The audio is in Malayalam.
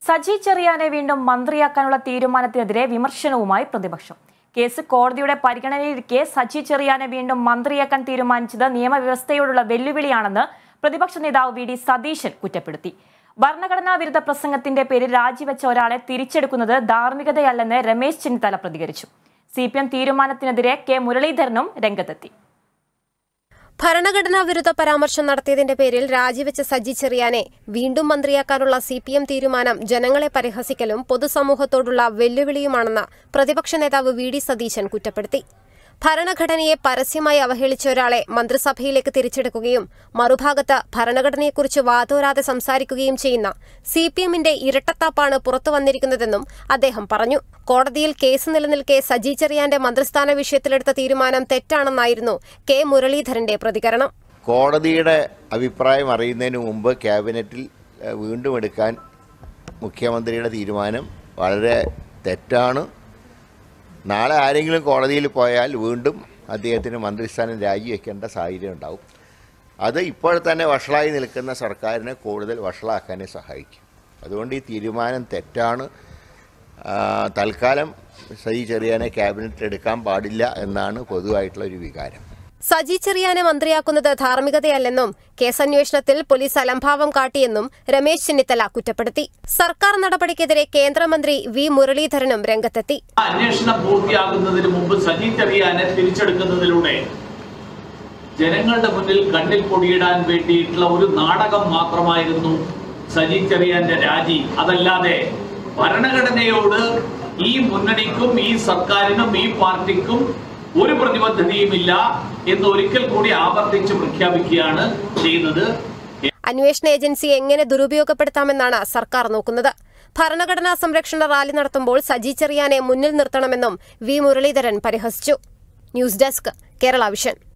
സജി ചെറിയാനെ വീണ്ടും മന്ത്രിയാക്കാനുള്ള തീരുമാനത്തിനെതിരെ വിമർശനവുമായി പ്രതിപക്ഷം കേസ് കോടതിയുടെ പരിഗണനയിലിരിക്കെ സജി ചെറിയാനെ വീണ്ടും മന്ത്രിയാക്കാൻ തീരുമാനിച്ചത് നിയമവ്യവസ്ഥയോടുള്ള വെല്ലുവിളിയാണെന്ന് പ്രതിപക്ഷ നേതാവ് വി ഡി സതീശൻ കുറ്റപ്പെടുത്തി ഭരണഘടനാ വിരുദ്ധ പ്രസംഗത്തിന്റെ പേരിൽ രാജിവെച്ച ഒരാളെ തിരിച്ചെടുക്കുന്നത് ധാർമ്മികതയല്ലെന്ന് രമേശ് ചെന്നിത്തല പ്രതികരിച്ചു സി പി എം തീരുമാനത്തിനെതിരെ കെ മുരളീധരനും രംഗത്തെത്തി ഭരണഘടനാ വിരുദ്ധ പരാമർശം നടത്തിയതിന്റെ പേരിൽ രാജിവെച്ച സജി ചെറിയാനെ വീണ്ടും മന്ത്രിയാക്കാനുള്ള സി പി എം തീരുമാനം ജനങ്ങളെ പരിഹസിക്കലും പൊതുസമൂഹത്തോടുള്ള വെല്ലുവിളിയുമാണെന്ന് പ്രതിപക്ഷ നേതാവ് വി ഡി സതീശൻ കുറ്റപ്പെടുത്തി ഭരണഘടനയെ പരസ്യമായി അവഹേളിച്ച ഒരാളെ മന്ത്രിസഭയിലേക്ക് തിരിച്ചെടുക്കുകയും മറുഭാഗത്ത് ഭരണഘടനയെക്കുറിച്ച് വാതോരാതെ സംസാരിക്കുകയും ചെയ്യുന്ന സി പി എമ്മിന്റെ ഇരട്ടത്താപ്പാണ് പുറത്തു വന്നിരിക്കുന്നതെന്നും അദ്ദേഹം പറഞ്ഞു കോടതിയിൽ കേസ് നിലനിൽക്കെ സജി ചെറിയാന്റെ മന്ത്രിസ്ഥാന വിഷയത്തിലെടുത്ത തീരുമാനം തെറ്റാണെന്നായിരുന്നു കെ മുരളീധരന്റെ പ്രതികരണം കോടതിയുടെ അഭിപ്രായം അറിയുന്നതിന് മുമ്പ് ക്യാബിനറ്റിൽ ഏഹ്, വീണ്ടും എടുക്കാൻ മുഖ്യമന്ത്രിയുടെ തീരുമാനം വളരെ തെറ്റാണ് നാളെ ആരെങ്കിലും കോടതിയിൽ പോയാൽ വീണ്ടും അദ്ദേഹത്തിന് മന്ത്രിസ്ഥാനം രാജിവെക്കേണ്ട സാഹചര്യം ഉണ്ടാവും അത് ഇപ്പോൾ തന്നെ വഷളായി നിൽക്കുന്ന സർക്കാരിനെ കൂടുതൽ വഷളാക്കാനേ സഹായിക്കും അതുകൊണ്ട് ഈ തീരുമാനം തെറ്റാണ് ആ, തൽക്കാലം സജി ചെറിയാനെ ക്യാബിനറ്റിൽ എടുക്കാൻ പാടില്ല എന്നാണ് പൊതുവായിട്ടുള്ള ഒരു വികാരം സജി ചെറിയാനെ മന്ത്രിയാക്കുന്നത് ധാർമ്മികതയല്ലെന്നും കേസന്വേഷണത്തിൽ പോലീസ് അലംഭാവം കാട്ടിയെന്നും രമേശ് ചെന്നിത്തല കുറ്റപ്പെടുത്തി സർക്കാർ നടപടിക്കെതിരെ കേന്ദ്രമന്ത്രി വി മുരളീധരനും രംഗത്തെത്തി അന്വേഷണം പൂർത്തിയാകുന്നതിന് മുമ്പ് സജി ചെറിയാനെ തിരിച്ചെടുക്കുന്നതിലൂടെ ജനങ്ങളുടെ മുന്നിൽ കണ്ണിൽ പൊടിയിടാൻ വേണ്ടിയിട്ടുള്ള ഒരു നാടകം മാത്രമായിരുന്നു സജി ചെറിയാന്റെ രാജി അതല്ലാതെ ഭരണഘടനയോട് ഈ മുന്നണിക്കും ഈ സർക്കാരിനും ഈ പാർട്ടിക്കും ഒരു പ്രതിബദ്ധതയുമില്ല എന്ന് ഒരിക്കൽ കൂടി ആവർത്തിച്ച് പ്രഖ്യാപിക്കുകയാണ് ചെയ്യുന്നത് അന്വേഷണ ഏജൻസി എങ്ങനെ ദുരുപയോഗപ്പെടുത്താമെന്നാണ് സർക്കാർ നോക്കുന്നത് ഭരണഘടനാ സംരക്ഷണ റാലി നടത്തുമ്പോൾ സജി ചെറിയാനെ മുന്നിൽ നിർത്തണമെന്നും വി മുരളീധരൻ പരിഹസിച്ചു ന്യൂസ് ഡെസ്ക് കേരള വിഷൻ